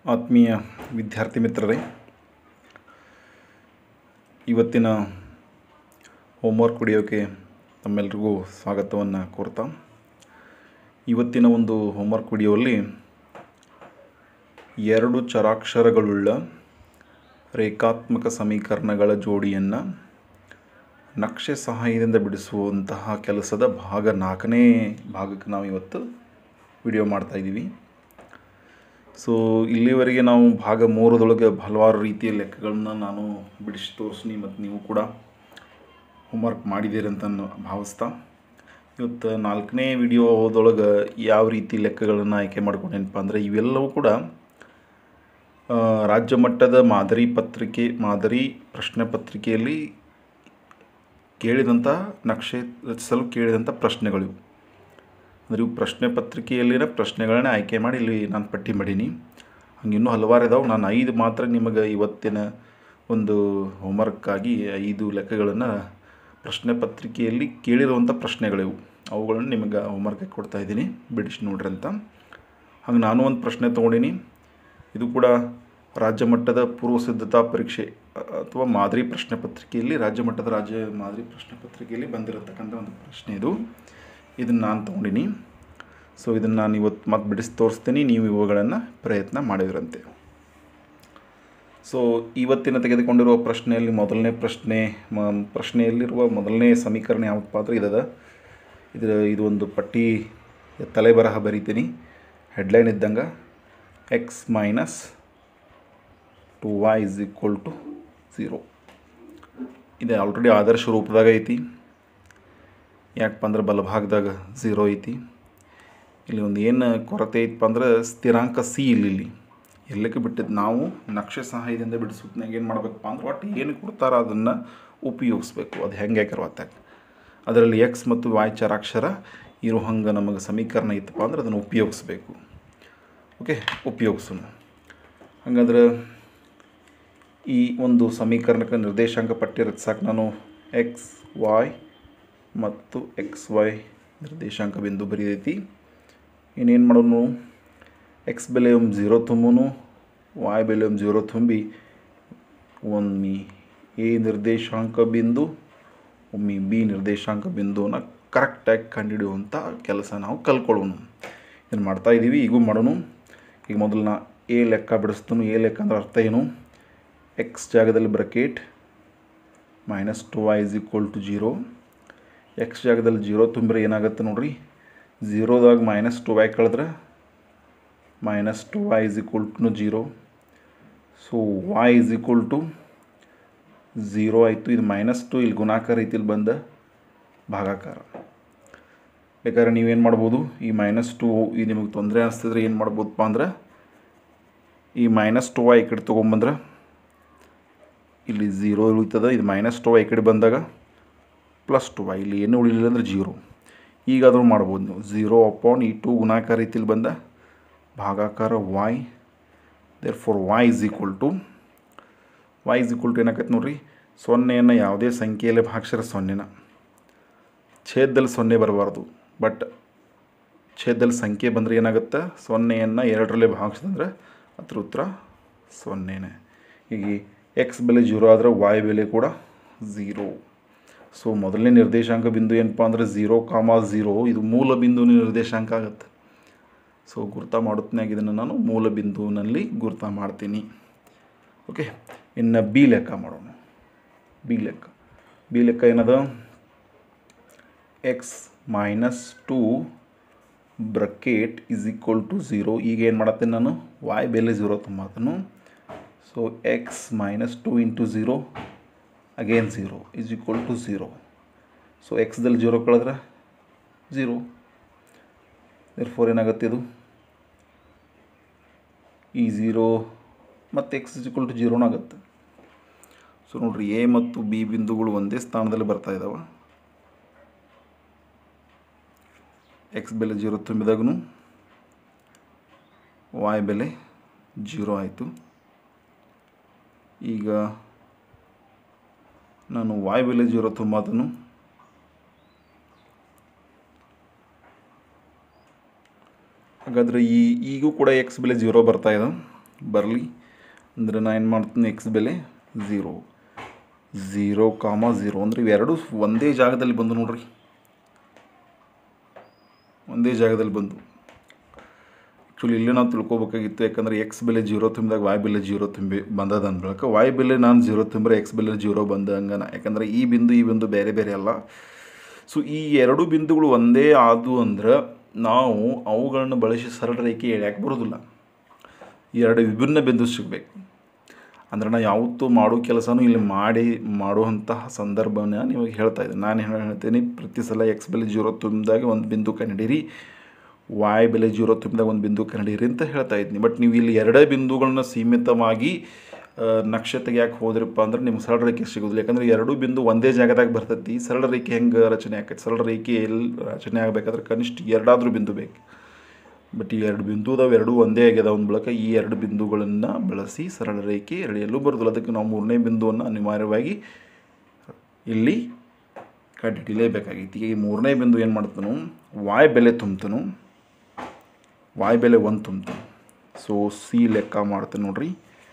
ಆತ್ಮೀಯ ವಿದ್ಯಾರ್ಥಿ ಮಿತ್ರರೇ ಇವತ್ತಿನ ಹೋಮ್ವರ್ಕ್ ವಿಡಿಯೋಕ್ಕೆ ತಮ್ಮೆಲ್ರಿಗೂ ಸ್ವಾಗತವನ್ನು ಕೋರ್ತಾ ಇವತ್ತಿನ ಒಂದು ಹೋಮ್ವರ್ಕ್ ವಿಡಿಯೋಲ್ಲಿ ಎರಡು ಚರಾಕ್ಷರಗಳುಳ್ಳ ರೇಖಾತ್ಮಕ ಸಮೀಕರಣಗಳ ಜೋಡಿಯನ್ನು ನಕ್ಷೆ ಸಹಾಯದಿಂದ ಬಿಡಿಸುವಂತಹ ಕೆಲಸದ ಭಾಗ ನಾಲ್ಕನೇ ಭಾಗಕ್ಕೆ ನಾವು ಇವತ್ತು ವಿಡಿಯೋ ಮಾಡ್ತಾಯಿದ್ದೀವಿ ಸೊ ಇಲ್ಲಿವರೆಗೆ ನಾವು ಭಾಗ ಮೂರದೊಳಗೆ ಹಲವಾರು ರೀತಿಯ ಲೆಕ್ಕಗಳನ್ನ ನಾನು ಬಿಡಿಸಿ ತೋರಿಸ್ನಿ ಮತ್ತು ನೀವು ಕೂಡ ಹೋಮ್ವರ್ಕ್ ಮಾಡಿದ್ದೀರಿ ಅಂತ ನಾನು ಭಾವಿಸ್ತಾ ಇವತ್ತು ನಾಲ್ಕನೇ ವಿಡಿಯೋದೊಳಗೆ ಯಾವ ರೀತಿ ಲೆಕ್ಕಗಳನ್ನು ಆಯ್ಕೆ ಮಾಡ್ಕೊಂಡೇನಪ್ಪ ಅಂದರೆ ಇವೆಲ್ಲವೂ ಕೂಡ ಆ, ರಾಜ್ಯ ಮಟ್ಟದ ಮಾದರಿ ಪತ್ರಿಕೆ ಮಾದರಿ ಪ್ರಶ್ನೆ ಪತ್ರಿಕೆಯಲ್ಲಿ ಕೇಳಿದಂಥ ನಕ್ಷೆ ರಚಿಸಲು ಕೇಳಿದಂಥ ಪ್ರಶ್ನೆಗಳಿವು ಅಂದರೆ ಇವು ಪ್ರಶ್ನೆ ಪತ್ರಿಕೆಯಲ್ಲಿನ ಪ್ರಶ್ನೆಗಳನ್ನ ಆಯ್ಕೆ ಮಾಡಿ ಇಲ್ಲಿ ನಾನು ಪಟ್ಟಿ ಮಾಡೀನಿ ಹಂಗೆ ಇನ್ನೂ ಹಲವಾರು ಇದಾವೆ ನಾನು ಐದು ಮಾತ್ರ ನಿಮಗೆ ಇವತ್ತಿನ ಒಂದು ಹೋಮ್ವರ್ಕ್ಕಾಗಿ ಐದು ಲೆಕ್ಕಗಳನ್ನು ಪ್ರಶ್ನೆ ಪತ್ರಿಕೆಯಲ್ಲಿ ಕೇಳಿರುವಂಥ ಪ್ರಶ್ನೆಗಳಿವು ಅವುಗಳನ್ನು ನಿಮಗೆ ಹೋಮ್ವರ್ಕ್ ಕೊಡ್ತಾ ಇದ್ದೀನಿ ಬಿಡಿಸಿ ನೋಡ್ರಿ ಅಂತ ಹಂಗೆ ನಾನು ಒಂದು ಪ್ರಶ್ನೆ ತೊಗೊಂಡೀನಿ ಇದು ಕೂಡ ರಾಜ್ಯ ಮಟ್ಟದ ಪೂರ್ವ ಸಿದ್ಧತಾ ಪರೀಕ್ಷೆ ಅ- ಅಥವಾ ಮಾದರಿ ಪ್ರಶ್ನೆ ಪತ್ರಿಕೆಯಲ್ಲಿ ರಾಜ್ಯ ಮಟ್ಟದ ರಾಜ್ಯ ಮಾದರಿ ಪ್ರಶ್ನೆ ಪತ್ರಿಕೆಯಲ್ಲಿ ಬಂದಿರತಕ್ಕಂಥ ಒಂದು ಪ್ರಶ್ನೆ ಇದು ಇದನ್ನು ನಾನು ತೊಗೊಂಡಿನಿ ಸೊ ಇದನ್ನು ನಾನು ಇವತ್ತು ಮತ್ತೆ ಬಿಡಿಸಿ ತೋರಿಸ್ತೀನಿ ನೀವು ಇವುಗಳನ್ನು ಪ್ರಯತ್ನ ಮಾಡಿದ್ರಂತೆ ಸೊ ಇವತ್ತಿನ ತೆಗೆದುಕೊಂಡಿರುವ ಪ್ರಶ್ನೆಯಲ್ಲಿ ಮೊದಲನೇ ಪ್ರಶ್ನೆ ಮ ಪ್ರಶ್ನೆಯಲ್ಲಿರುವ ಮೊದಲನೇ ಸಮೀಕರಣ ಯಾವತ್ತಪ್ಪ ಅಂದರೆ ಇದದ ಇದು ಇದು ಒಂದು ಪಟ್ಟಿ ತಲೆಬರಹ ಬರಿತೀನಿ ಹೆಡ್ಲೈನ್ ಇದ್ದಂಗೆ x minus two y is equal to zero ಇದು ಆಲ್ರೆಡಿ ಆದರ್ಶ ರೂಪದಾಗ ಐತಿ ಯಾಕಪ್ಪ ಅಂದ್ರೆ ಬಲಭಾಗದಾಗ ಝೀರೋ ಐತಿ ಇಲ್ಲಿ ಒಂದು ಏನು ಕೊರತೆ ಐತಪ್ಪ ಅಂದ್ರೆ ಸ್ಥಿರಾಂಕ ಸಿ ಇಲ್ಲಿ ಇಲ್ಲಿ ಎಲ್ಲಕ್ಕೆ ಬಿಟ್ಟಿದ್ದು ನಾವು ನಕ್ಷೆ ಸಹಾಯದಿಂದ ಬಿಡಿಸೋದ್ನಾಗ ಏನು ಮಾಡಬೇಕಪ್ಪ ಅಂದ್ರೆ ಒಟ್ಟು ಏನು ಕೊಡ್ತಾರೋ ಅದನ್ನು ಉಪಯೋಗಿಸ್ಬೇಕು ಅದು ಹೆಂಗೆ ಯಾಕೆ ಗೊತ್ತಾಗ ಅದರಲ್ಲಿ ಎಕ್ಸ್ ಮತ್ತು ವಾಯ್ ಚರಾಕ್ಷರ ಇರೋ ಹಂಗೆ ನಮಗೆ ಸಮೀಕರಣ ಇತ್ತಪ್ಪ ಅಂದ್ರೆ ಅದನ್ನು ಉಪಯೋಗಿಸ್ಬೇಕು ಓಕೆ ಉಪಯೋಗಿಸೋಣ ಹಾಗಾದ್ರೆ ಈ ಒಂದು ಸಮೀಕರಣಕ್ಕೆ ನಿರ್ದೇಶಾಂಕ ಪಟ್ಟಿ ರಚಿಸಕ್ಕೆ ನಾನು ಎಕ್ಸ್ ವಾಯ್ ಮತ್ತು ಎಕ್ಸ್ ವೈ ನಿರ್ದೇಶಾಂಕ ಬಿಂದು ಬರೀದೈತಿ ಇನ್ನೇನು ಮಾಡೋನು ಎಕ್ಸ್ ಬೆಲೆ ಒಂದು ಝೀರೋ ತುಂಬುನು ವಾಯ್ ಬೆಲೆ ಒಂದು ಝೀರೋ ತುಂಬಿ ಒಮ್ಮೆ ಎ ನಿರ್ದೇಶಾಂಕ ಬಿಂದು ಒಮ್ಮೆ ಬಿ ನಿರ್ದೇಶಾಂಕ ಬಿಂದುವನ್ನ ಕರೆಕ್ಟಾಗಿ ಕಂಡುಹಿಡಿಯುವಂಥ ಕೆಲಸ ನಾವು ಕಲ್ಕೊಳ್ಳೋಣ ಏನು ಮಾಡ್ತಾ ಇದ್ದೀವಿ ಈಗೂ ಮಾಡೋಣ ಈಗ ಮೊದಲು ನಾ ಎ ಲೆಕ್ಕ ಬಿಡಿಸ್ತಾನು ಎ ಲೆಕ್ಕ ಅಂದ್ರೆ ಅರ್ಥ ಏನು ಎಕ್ಸ್ ಜಾಗದಲ್ಲಿ bracket minus two y is equal to zero x ಜಾಗದಲ್ಲಿ ಜೀರೋ ತುಂಬಿದ್ರೆ ಏನಾಗುತ್ತೆ ನೋಡ್ರಿ ಝೀರೋದಾಗ ಮೈನಸ್ ಟು ವೈ ಕಳೆದ್ರೆ minus two y is equal to zero so y is equal to zero ಆಯಿತು ಇದು ಮೈನಸ್ ಟು ಇಲ್ಲಿ ಗುಣಾಕಾರ ರೀತಿಯಲ್ಲಿ ಬಂದ ಭಾಗಾಕಾರ ಬೇಕಾದ್ರೆ ನೀವೇನು ಮಾಡ್ಬೋದು ಈ ಮೈನಸ್ ಟು ಈ ನಿಮಗೆ ತೊಂದರೆ ಅನಿಸ್ತಿದ್ರೆ ಏನು ಮಾಡ್ಬೋದಪ್ಪ ಅಂದ್ರೆ ಈ ಮೈನಸ್ ಟು ವೈ ಈ ಕಡೆ ತೊಗೊಂಬಂದ್ರೆ ಇಲ್ಲಿ ಝೀರೋ ಉಳಿತದ ಇದು ಮೈನಸ್ ಟು ವೈ ಈ ಕಡೆ ಬಂದಾಗ ಪ್ಲಸ್ ಟು ವೈ ಇಲ್ಲಿ ಏನು ಉಳಿಲಿಲ್ಲ ಅಂದರೆ ಜೀರೋ ಈಗಾದರೂ ಮಾಡ್ಬೋದು ನೀವು ಝೀರೋ ಅಪಾನ್ ಈ ಟು ಗುಣಾಕಾರ ರೀತಿಯಲ್ಲಿ ಬಂದ ಭಾಗಾಕಾರ y therefore y is equal to y is equal to ಏನಾಕೈತೆ ನೋಡ್ರಿ ಸೊನ್ನೆಯನ್ನು ಯಾವುದೇ ಸಂಖ್ಯೆಯಲ್ಲಿ ಭಾಗಿಸಿದ್ರೆ ಸೊನ್ನೆನ ಛೇದದಲ್ಲಿ ಸೊನ್ನೆ ಬರಬಾರ್ದು ಬಟ್ ಛೇದದಲ್ಲಿ ಸಂಖ್ಯೆ ಬಂದರೆ ಏನಾಗುತ್ತೆ ಸೊನ್ನೆಯನ್ನು ಎರಡರಲ್ಲೇ ಭಾಗಿಸಿದ್ರೆ ಅದ್ರ ಉತ್ತರ ಸೊನ್ನೆನೇ ಈಗ ಎಕ್ಸ್ ಬೆಲೆ ಜೀರೋ ಆದರೆ ವಾಯ್ ಬೆಲೆ ಕೂಡ ಝೀರೋ ಸೊ ಮೊದಲನೇ ನಿರ್ದೇಶಾಂಕ ಬಿಂದು ಏನಪ್ಪ ಅಂದರೆ ಝೀರೋ ಕಾಮ ಝೀರೋ ಇದು ಮೂಲ ಬಿಂದುವಿನ ನಿರ್ದೇಶಾಂಕ ಆಗುತ್ತೆ ಸೊ ಗುರ್ತ ಮಾಡುತ್ತನಾಗ ಇದನ್ನು ನಾನು ಮೂಲ ಬಿಂದುವಿನಲ್ಲಿ ಗುರ್ತ ಮಾಡ್ತೀನಿ ಓಕೆ ಇನ್ನು ಬಿ ಲೆಕ್ಕ ಮಾಡೋಣ ಬಿ ಲೆಕ್ಕ ಬಿ ಲೆಕ್ಕ ಏನದ x minus two bracket is equal to zero ಈಗ ಏನು ಮಾಡತ್ತೀನಿ ನಾನು ವಾಯ್ ಬೆಲೆ ಝೀರೋ ತುಂಬಾತನು so x minus two into zero again zero is equal to zero so ಎಕ್ಸ್ದಲ್ಲಿ ಜೀರೋ ಕಳೆದ್ರೆ ಝೀರೋ ದೇರ್ ಫೋರ್ ಏನಾಗುತ್ತೆ ಇದು ಈ ಝೀರೋ ಮತ್ತು ಎಕ್ಸ್ ಇಸ್ ಈಕ್ವಲ್ ಟು ಜೀರೋನ ಆಗುತ್ತೆ ಸೊ ನೋಡ್ರಿ ಎ ಮತ್ತು ಬಿ ಬಿಂದುಗಳು ಒಂದೇ ಸ್ಥಾನದಲ್ಲಿ ಬರ್ತಾ ಇದ್ದಾವೆ ಎಕ್ಸ್ ಬೆಲೆ ಜೀರೋ ತುಂಬಿದಾಗೂ ವಾಯ್ ಬೆಲೆ ಜೀರೋ ಆಯಿತು ಈಗ ನಾನು ವಾಯ್ ಬೆಲೆ ಜೀರೋ ತುಂಬಾದನು ಹಾಗಾದರೆ ಈ ಈಗೂ ಕೂಡ ಎಕ್ಸ್ ಬೆಲೆ ಜೀರೋ ಬರ್ತಾ ಇದೆ ಬರಲಿ ಅಂದರೆ ನಾನು ಏನು ಮಾಡ್ತೀನಿ ಎಕ್ಸ್ ಬೆಲೆ ಝೀರೋ ಝೀರೋ ಕಾಮ ಝೀರೋ ಅಂದರೆ ಇವೆರಡು ಒಂದೇ ಜಾಗದಲ್ಲಿ ಬಂದು ನೋಡ್ರಿ ಒಂದೇ ಜಾಗದಲ್ಲಿ ಬಂದು ಆ್ಯಕ್ಚುಲಿ ಇಲ್ಲಿ ನಾವು ತಿಳ್ಕೊಬೇಕಾಗಿತ್ತು ಯಾಕಂದರೆ ಎಕ್ಸ್ ಬೆಲೆ ಜೀರೋ ತುಂಬಿದಾಗ ವಾಯ್ ಬೆಲೆ ಜೀರೋ ತುಂಬಿ ಬಂದದ ಅಂದ್ಬಳಕ ವಾಯ್ ಬೆಲೆ ನಾನು ಜೀರೋ ತುಂಬಿದ್ರೆ ಎಕ್ಸ್ ಬೆಲೆ ಜೀರೋ ಬಂದಂಗನ ಯಾಕಂದರೆ ಈ ಬಿಂದು ಈ ಬಿಂದು ಬೇರೆ ಬೇರೆ ಅಲ್ಲ ಸೊ ಈ ಎರಡು ಬಿಂದುಗಳು ಒಂದೇ ಆದು ಅಂದ್ರೆ ನಾವು ಅವುಗಳನ್ನು ಬಳಸಿ ಸರಳ ರೇಖೆ ಎಳ್ಯಾಕೆ ಬರೋದಿಲ್ಲ ಎರಡು ವಿಭಿನ್ನ ಬಿಂದು ಸಿಗಬೇಕು ಅಂದ್ರೆ ನಾ ಯಾವತ್ತೂ ಮಾಡೋ ಕೆಲಸನೂ ಇಲ್ಲಿ ಮಾಡಿ ಮಾಡುವಂತಹ ಸಂದರ್ಭನ ನಿಮಗೆ ಹೇಳ್ತಾ ಇದ್ದೀನಿ ನಾನು ಏನು ಹೇಳ್ತೀನಿ ಪ್ರತಿ ಸಲ ಎಕ್ಸ್ ಬೆಲೆ ಜೀರೋ ತುಂಬಿದಾಗ ಒಂದು ಬಿಂದು ಕಂಡಿಡಿರಿ ವಾಯ್ ಬೆಲೆ ಜೀರೋ ತುಂಬಿದಾಗ ಒಂದು ಬಿಂದು ಕಂಡಿಡಿರಿ ಅಂತ ಹೇಳ್ತಾ ಇದ್ದೀನಿ ಬಟ್ ನೀವು ಇಲ್ಲಿ ಎರಡೇ ಬಿಂದುಗಳನ್ನ ಸೀಮಿತವಾಗಿ ಆ, ನಕ್ಷೆ ತೆಗಿಯಕ್ಕೆ ಹೋದ್ರಪ್ಪ ಅಂದ್ರೆ ನಿಮ್ಗೆ ಸರಳ ರೇಖೆ ಸಿಗೋದಿಲ್ಲ ಯಾಕಂದ್ರೆ ಎರಡೂ ಬಿಂದು ಒಂದೇ ಜಾಗದಾಗ ಬರ್ತೈತಿ ಸರಳ ರೇಖೆ ಹೆಂಗೆ ರಚನೆ ಆಕೈತಿ ಸರಳ ರೇಖೆ ಎಲ್ಲಿ ರಚನೆ ಆಗಬೇಕಾದ್ರೆ ಕನಿಷ್ಠ ಎರಡಾದರೂ ಬಿಂದು ಬೇಕು ಬಟ್ ಈ ಎರಡು ಬಿಂದು ಅದಾವೆ ಎರಡೂ ಒಂದೇ ಆಗ್ಯದ ಒಂದು ಬಳಕ ಈ ಎರಡು ಬಿಂದುಗಳನ್ನು ಬಳಸಿ ಸರಳ ರೇಖೆ ಎಳೆಯಲು ಬರೋದಿಲ್ಲ ಅದಕ್ಕೆ ನಾವು ಮೂರನೇ ಬಿಂದುವನ್ನು ಅನಿವಾರ್ಯವಾಗಿ ಇಲ್ಲಿ ಕಂಡುಹಿಡಿಯಲೇಬೇಕಾಗಿತ್ತು ಈಗ ಈ ಮೂರನೇ ಬಿಂದು ಏನು ಮಾಡ್ತಾನು ವಾಯ್ ಬೆಲೆ ತುಂಬ್ತಾನು ವಾಯ್ ಬೆಲೆ ಒಂದು ತುಂಬ್ತಾನು ಸೊ ಸಿ ಲೆಕ್ಕ ಮಾಡ್ತಾನೆ ನೋಡ್ರಿ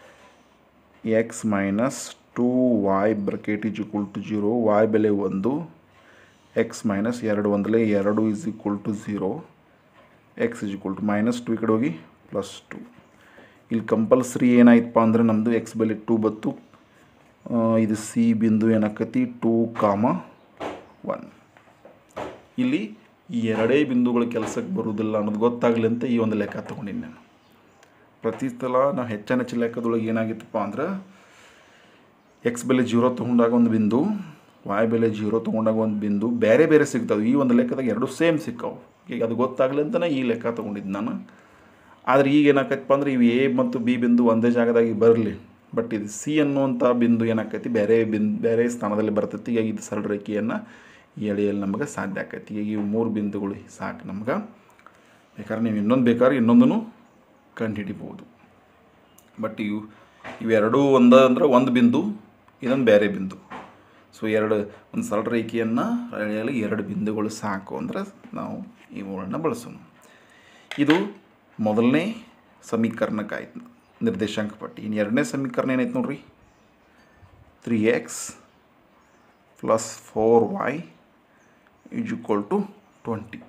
x minus two y bracket is equal to zero y ಬೆಲೆ ಒಂದು ಎಕ್ಸ್ ಮೈನಸ್ ಎರಡು ಒಂದಲೇ ಎರಡು is equal to zero x is equal to minus two ಈ ಕಡೆ ಹೋಗಿ ಪ್ಲಸ್ ಟು ಇಲ್ಲಿ ಕಂಪಲ್ಸರಿ ಏನಾಯ್ತಪ್ಪ ಅಂದ್ರೆ ನಮ್ಮದು ಎಕ್ಸ್ ಬೆಲೆ ಟೂ ಬತ್ತು ಆ, ಇದು ಸಿ ಬಿಂದು ಏನಾಕತಿ ಟೂ ಕಾಮ ಒನ್ ಇಲ್ಲಿ ಈ ಎರಡೇ ಬಿಂದುಗಳು ಕೆಲಸಕ್ಕೆ ಬರುವುದಿಲ್ಲ ಅನ್ನೋದು ಗೊತ್ತಾಗಲಿ ಅಂತ ಈ ಒಂದು ಲೆಕ್ಕ ತೊಗೊಂಡಿನಿ ನಾನು ಪ್ರತಿ ಸಲ ನಾವು ಹೆಚ್ಚಿನ ಹೆಚ್ಚು ಲೆಕ್ಕದೊಳಗೆ ಏನಾಗಿತ್ತಪ್ಪ ಅಂದ್ರೆ ಎಕ್ಸ್ ಬೆಲೆ ಜೀರೋ ತೊಗೊಂಡಾಗ ಒಂದು ಬಿಂದು ವಾಯ್ ಬೆಲೆ ಜೀರೋ ತೊಗೊಂಡಾಗ ಒಂದು ಬಿಂದು ಬೇರೆ ಬೇರೆ ಸಿಗ್ತಾವೆ ಈ ಒಂದು ಲೆಕ್ಕದಾಗ ಎರಡು ಸೇಮ್ ಸಿಕ್ಕಾವು ಈಗ ಅದು ಗೊತ್ತಾಗಲಿ ಅಂತಲೇ ಈ ಲೆಕ್ಕ ತೊಗೊಂಡಿದ್ದು ನಾನು ಆದರೆ ಈಗ ಏನಾಕೈತಪ್ಪ ಅಂದ್ರೆ ಇವು ಎ ಮತ್ತು ಬಿ ಬಿಂದು ಒಂದೇ ಜಾಗದಾಗಿ ಬರಲಿ ಬಟ್ ಇದು ಸಿ ಅನ್ನುವಂಥ ಬಿಂದು ಏನಾಕೈತಿ ಬೇರೆ ಬಿಂದು ಬೇರೆ ಸ್ಥಾನದಲ್ಲಿ ಬರ್ತೈತಿ ಈಗ ಇದು ಸರಳ ರೇಖೆಯನ್ನು ಎಳೆಯಲು ನಮಗೆ ಸಾಧ್ಯ ಆಕೈತಿ ಈಗ ಇವು ಮೂರು ಬಿಂದುಗಳು ಸಾಕು ನಮ್ಗೆ ಬೇಕಾದ್ರೆ ನೀವು ಇನ್ನೊಂದು ಬೇಕಾದ್ರೆ ಇನ್ನೊಂದನ್ನು ಕಂಡುಹಿಡಿಬೋದು ಬಟ್ ಇವು ಇವೆರಡೂ ಒಂದ ಅಂದ್ರೆ ಒಂದು ಬಿಂದು ಇದೊಂದು ಬೇರೆ ಬಿಂದು ಸೊ ಎರಡು ಒಂದು ಸರಳ ರೇಖೆಯನ್ನು ಎಳೆಯಲು ಎರಡು ಬಿಂದುಗಳು ಸಾಕು ಅಂದ್ರೆ ನಾವು ಇವುಗಳನ್ನ ಬಳಸೋಣ ಇದು ಮೊದಲನೇ ಸಮೀಕರಣಕ್ಕಾಯ್ತು ನಿರ್ದೇಶಾಂಕ ಪಟ್ಟಿ ಇನ್ನು ಎರಡನೇ ಸಮೀಕರಣ ಏನೈತೆ ನೋಡ್ರಿ three x plus four y is equal to twenty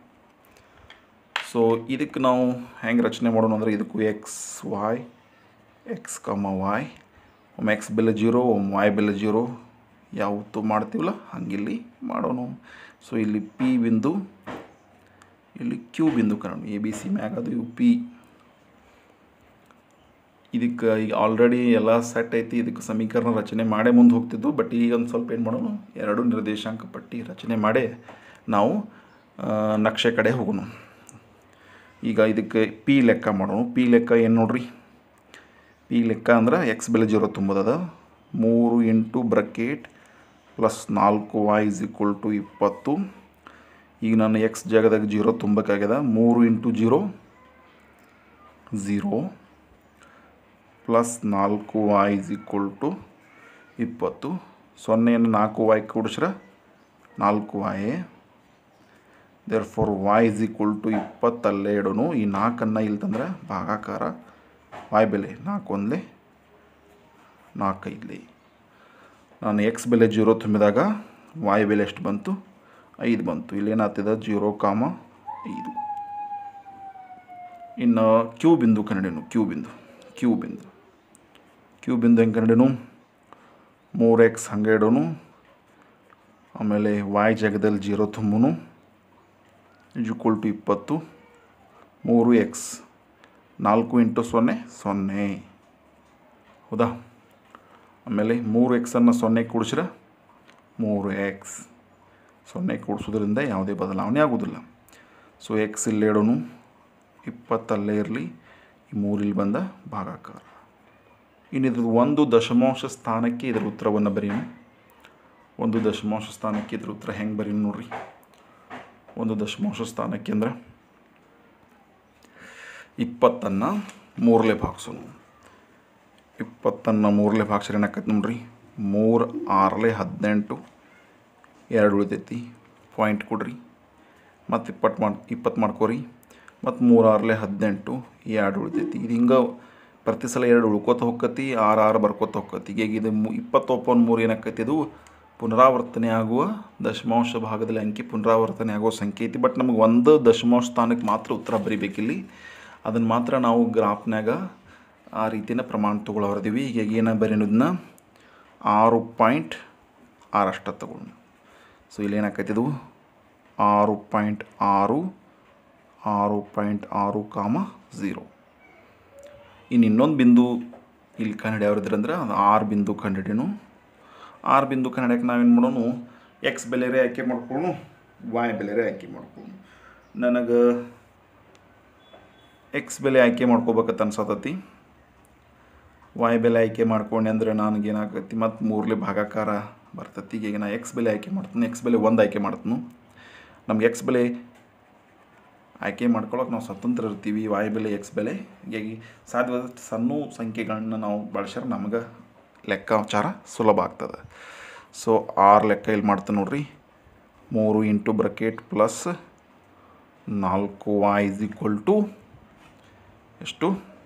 so ಇದಕ್ಕೆ ನಾವು ಹೆಂಗೆ ರಚನೆ ಮಾಡೋಣ ಅಂದರೆ ಇದಕ್ಕೂ x y x comma y ಒಮ್ಮೆ ಎಕ್ಸ್ ಬೆಲೆ ಜೀರೋ ಒಮ್ಮೆ ವಾಯ್ ಬೆಲೆ ಜೀರೋ ಯಾವತ್ತು ಮಾಡ್ತೀವಲ್ಲ ಹಂಗಿಲ್ಲಿ ಮಾಡೋಣ ಸೊ ಇಲ್ಲಿ ಪಿ ಬಿಂದು ಇಲ್ಲಿ ಕ್ಯೂ ಬಿಂದು ಕಾರಣ ಎ ಬಿ ಸಿ ಮ್ಯಾಗ ಅದು ಇವು ಪಿ ಇದಕ್ಕೆ ಈಗ ಆಲ್ರೆಡಿ ಎಲ್ಲ ಸೆಟ್ ಐತಿ ಇದಕ್ಕೆ ಸಮೀಕರಣ ರಚನೆ ಮಾಡೇ ಮುಂದೆ ಹೋಗ್ತಿದ್ದು ಬಟ್ ಈಗ ಒಂದು ಸ್ವಲ್ಪ ಏನು ಮಾಡೋಣ ಎರಡು ನಿರ್ದೇಶಾಂಕ ಪಟ್ಟಿ ರಚನೆ ಮಾಡೇ ನಾವು ಆ, ನಕ್ಷೆ ಕಡೆ ಹೋಗೋಣ ಈಗ ಇದಕ್ಕೆ ಪಿ ಲೆಕ್ಕ ಮಾಡೋಣ ಪಿ ಲೆಕ್ಕ ಏನು ನೋಡ್ರಿ ಪಿ ಲೆಕ್ಕ ಅಂದ್ರೆ ಎಕ್ಸ್ ಬೆಲೆ ಜೀರೋ ತುಂಬೋದದ ಮೂರು ಇಂಟು ಬ್ರಕೆಟ್ ಪ್ಲಸ್ ನಾಲ್ಕು ವೈ ಇಸ್ ಈಕ್ವಲ್ ಟು ಇಪ್ಪತ್ತು ಈಗ ನಾನು ಎಕ್ಸ್ ಜಾಗದಾಗ ಜೀರೋ ತುಂಬಕ್ಕಾಗ್ಯದ ಮೂರು ಇಂಟು ಜೀರೋ ಝೀರೋ ಪ್ಲಸ್ ನಾಲ್ಕು ವೈ ಇಸ್ ಈಕ್ವಲ್ ಟು ಇಪ್ಪತ್ತು ಸೊನ್ನೆಯನ್ನು ನಾಲ್ಕು ವೈ ಕೂಡಿಸ್ರೆ ನಾಲ್ಕು ವಾಯೇ therefore y is equal to ಇಪ್ಪತ್ತಲ್ಲೇ ಇಡೋನು ಈ ನಾಲ್ಕನ್ನು ಇಲ್ಲಿ ತಂದ್ರೆ ಭಾಗಾಕಾರ ವಾಯ್ ಬೆಲೆ ನಾಲ್ಕು ಒಂದಲೇ ನಾಲ್ಕೈದಲೇ ನಾನು ಎಕ್ಸ್ ಬೆಲೆ ಜೀರೋ ತುಂಬಿದಾಗ ವಾಯ್ ಬೆಲೆ ಎಷ್ಟು ಬಂತು ಐದು ಬಂತು ಇಲ್ಲೇನಾಗ್ತದೆ ಜೀರೋ ಕಾಮ ಐದು ಇನ್ನು ಕ್ಯೂ ಬಿಂದು ಕನ್ನಡನು ಕ್ಯೂ ಬಿಂದು ಕ್ಯೂ ಬಿಂದು ಕ್ಯೂ ಬಿಂದು ಹೆಂಗೆ ಕನ್ನಡನು ಮೂರು ಎಕ್ಸ್ ಹಂಗೆ ಇಡೋನು ಆಮೇಲೆ ವಾಯ್ ಜಾಗದಲ್ಲಿ ಜೀರೋ ತುಂಬುನು ಈಕ್ವಲ್ ಟು ಇಪ್ಪತ್ತು ಮೂರು ಎಕ್ಸ್ ನಾಲ್ಕು ಇಂಟು ಸೊನ್ನೆ ಸೊನ್ನೆ ಹೌದಾ ಆಮೇಲೆ ಮೂರು ಎಕ್ಸನ್ನು ಸೊನ್ನೆ ಕೂಡಿಸ್ರೆ ಮೂರು ಎಕ್ಸ್ ಸೊನ್ನೆ ಕೂಡಿಸೋದ್ರಿಂದ ಯಾವುದೇ ಬದಲಾವಣೆ ಆಗೋದಿಲ್ಲ ಸೊ ಎಕ್ಸ್ ಇಲ್ಲಿ ಇಡೋನು ಇಪ್ಪತ್ತಲ್ಲೇ ಇರಲಿ ಈ ಮೂರಿಲ್ಲಿ ಬಂದ ಭಾಗಾಕಾರ ಇನ್ನು ಇದ್ರದ್ದು ಒಂದು ದಶಮಾಂಶ ಸ್ಥಾನಕ್ಕೆ ಇದರ ಉತ್ತರವನ್ನು ಬರೀನು ಒಂದು ದಶಮಾಂಶ ಸ್ಥಾನಕ್ಕೆ ಇದ್ರ ಉತ್ತರ ಹೆಂಗೆ ಬರೀನು ನೋಡ್ರಿ ಒಂದು ದಶಮಾಂಶ ಸ್ಥಾನಕ್ಕೆ ಅಂದ್ರೆ ಇಪ್ಪತ್ತನ್ನು ಮೂರಲೆ ಭಾಗಿಸೋನು ಇಪ್ಪತ್ತನ್ನು ಮೂರಲೆ ಭಾಗಿಸ್ರೆ ಏನಾಕೈತೆ ನೋಡ್ರಿ ಮೂರು ಆರಲೆ ಹದಿನೆಂಟು ಎರಡು ಉಳಿತೈತಿ ಪಾಯಿಂಟ್ ಕೊಡ್ರಿ ಮತ್ತು ಇಪ್ಪತ್ತು ಮಾಡಿ ಇಪ್ಪತ್ತು ಮಾಡ್ಕೋರಿ ಮತ್ತು ಮೂರು ಆರಲೆ ಹದಿನೆಂಟು ಎರಡು ಉಳಿತೈತಿ ಇದು ಹಿಂಗೆ ಪ್ರತಿ ಸಲ ಎರಡು ಉಳ್ಕೋತ ಹೋಗ್ಕತಿ ಆರು ಆರು ಬರ್ಕೋತ ಹೋಗ್ಕತಿ ಈಗ ಇದು ಮು- ಇಪ್ಪತ್ತು ಒಪ್ಪೊಂದು ಮೂರು ಏನಾಕತಿ ಇದು ಪುನರಾವರ್ತನೆ ಆಗುವ ದಶಮಾಂಶ ಭಾಗದಲ್ಲಿ ಅಂಕಿ ಪುನರಾವರ್ತನೆ ಆಗುವ ಸಂಖ್ಯೆ ಐತಿ ಬಟ್ ನಮಗೆ ಒಂದು ದಶಮಾಂಶ ಸ್ಥಾನಕ್ಕೆ ಮಾತ್ರ ಉತ್ತರ ಬರಿಬೇಕಿಲ್ಲಿ ಅದನ್ನು ಮಾತ್ರ ನಾವು ಗ್ರಾಫ್ನಾಗ ಆ ರೀತಿನ ಪ್ರಮಾಣ ತೊಗೊಳೋರ್ದೀವಿ ಈಗ ಏನ ಬರೀನೋದನ್ನ ಆರು ಪಾಯಿಂಟ್ ಆರಷ್ಟ ತಗೊಂಡು ಸೊ ಇಲ್ಲಿ ಏನಾಕೈತಿ ಇದು ಆರು ಪಾಯಿಂಟ್ ಆರು ಆರು ಪಾಯಿಂಟ್ ಆರು ಕಾಮ ಝೀರೋ ಇನ್ನು ಇನ್ನೊಂದು ಬಿಂದು ಇಲ್ಲಿ ಕಂಡುಹಿಡಿಯೋರಿದ್ರೆ ಅಂದ್ರೆ ಅದು ಆರು ಬಿಂದು ಕಂಡುಹಿಡಿಯೋನು ಆರು ಬಿಂದು ಕಂಡುಹಿಡಿಯಕ್ಕೆ ನಾವೇನು ಮಾಡೋನು ಎಕ್ಸ್ ಬೆಲೆರೇ ಆಯ್ಕೆ ಮಾಡ್ಕೊಳ್ಳೋನು ವಾಯ್ ಬೆಲೆರೇ ಆಯ್ಕೆ ಮಾಡ್ಕೊಳ್ಳೋನು ನನಗೆ ಎಕ್ಸ್ ಬೆಲೆ ಆಯ್ಕೆ ಮಾಡ್ಕೋಬೇಕಂತ ಅನ್ಸತತಿ ವಾಯ್ ಬೆಲೆ ಆಯ್ಕೆ ಮಾಡ್ಕೊಂಡೆ ಅಂದ್ರೆ ನನಗೇನಾಗತ್ತಿ ಮತ್ತು ಮೂರಲೆ ಭಾಗಾಕಾರ ಬರ್ತತಿ ಈಗ ನಾ ಎಕ್ಸ್ ಬೆಲೆ ಆಯ್ಕೆ ಮಾಡ್ತೀನಿ ಎಕ್ಸ್ ಬೆಲೆ ಒಂದು ಆಯ್ಕೆ ಮಾಡ್ತೀನಿ ನಮ್ಗೆ ಎಕ್ಸ್ ಬೆಲೆ ಆಯ್ಕೆ ಮಾಡ್ಕೊಳ್ಳೋಕೆ ನಾವು ಸ್ವತಂತ್ರ ಇರ್ತೀವಿ ವಾಯ್ ಬೆಲೆ ಎಕ್ಸ್ ಬೆಲೆ ಹೀಗಾಗಿ ಸಾಧ್ಯವಾದಷ್ಟು ಸಣ್ಣ ಸಂಖ್ಯೆಗಳನ್ನ ನಾವು ಬಳಸ್ರೆ ನಮಗೆ ಲೆಕ್ಕಾಚಾರ ಸುಲಭ ಆಗ್ತದೆ ಸೊ ಆರು ಲೆಕ್ಕ ಇಲ್ಲಿ ಮಾಡ್ತೀನಿ ನೋಡ್ರಿ ಮೂರು ಇಂಟು ಬ್ರಕೆಟ್ ಪ್ಲಸ್ ನಾಲ್ಕು ವಾಯ್ ಇಸ್ ಈಕ್ವಲ್ ಟು ಎಷ್ಟು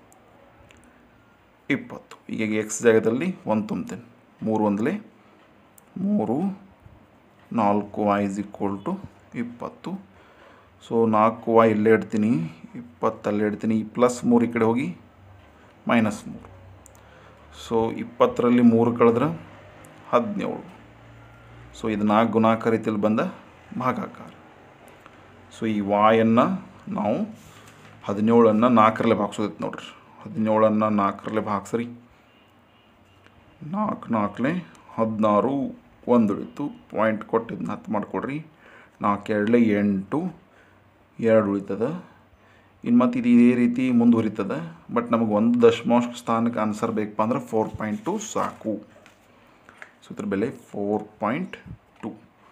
ಇಪ್ಪತ್ತು ಈಗ ಎಕ್ಸ್ ಜಾಗದಲ್ಲಿ ಒಂದು ತುಂಬ್ತೇನೆ ಮೂರು ಒಂದಲೇ ಮೂರು ನಾಲ್ಕು ವಾಯ್ ಇಸ್ ಈಕ್ವಲ್ ಟು ಇಪ್ಪತ್ತು ಸೊ ನಾಲ್ಕು ವಾಯ್ ಇಲ್ಲೇ ಇಡ್ತೀನಿ ಇಪ್ಪತ್ತಲ್ಲೇ ಇಡ್ತೀನಿ ಈ ಪ್ಲಸ್ ಮೂರು ಈ ಕಡೆ ಹೋಗಿ ಮೈನಸ್ ಮೂರು ಸೊ ಇಪ್ಪತ್ತರಲ್ಲಿ ಮೂರು ಕಳೆದ್ರೆ ಹದಿನೇಳು ಸೊ ಇದು ನಾಲ್ಕು ಗುಣಾಕಾರ ರೀತಿಯಲ್ಲಿ ಬಂದ ಭಾಗಾಕಾರ ಸೊ ಈ ವಾಯನ್ನು ನಾವು ಹದಿನೇಳನ್ನು ನಾಲ್ಕರಲ್ಲೇ ಭಾಗಿಸೋದೈತೆ ನೋಡ್ರಿ ಹದಿನೇಳನ್ನು ನಾಲ್ಕರಲ್ಲೇ ಭಾಗಿಸ್ರಿ ನಾಲ್ಕು ನಾಲ್ಕಲೆ ಹದಿನಾರು ಒಂದು ಉಳಿತು ಪಾಯಿಂಟ್ ಕೊಟ್ಟಿದ್ದನ್ನ ಹತ್ತು ಮಾಡಿಕೊಡ್ರಿ ನಾಲ್ಕು ಎರಡಲೆ ಎಂಟು ಎರಡು ಉಳಿತದ ಇನ್ನು ಮತ್ತು ಇದು ಇದೇ ರೀತಿ ಮುಂದುವರಿತದೆ ಬಟ್ ನಮಗೆ ಒಂದು ದಶಮಾಂಶ ಸ್ಥಾನಕ್ಕೆ ಆನ್ಸರ್ ಬೇಕಪ್ಪ ಅಂದ್ರೆ ಫೋರ್ ಪಾಯಿಂಟ್ ಟು ಸಾಕು ಸೊ ಇದ್ರ ಬೆಲೆ ಫೋರ್ ಪಾಯಿಂಟ್ ಟು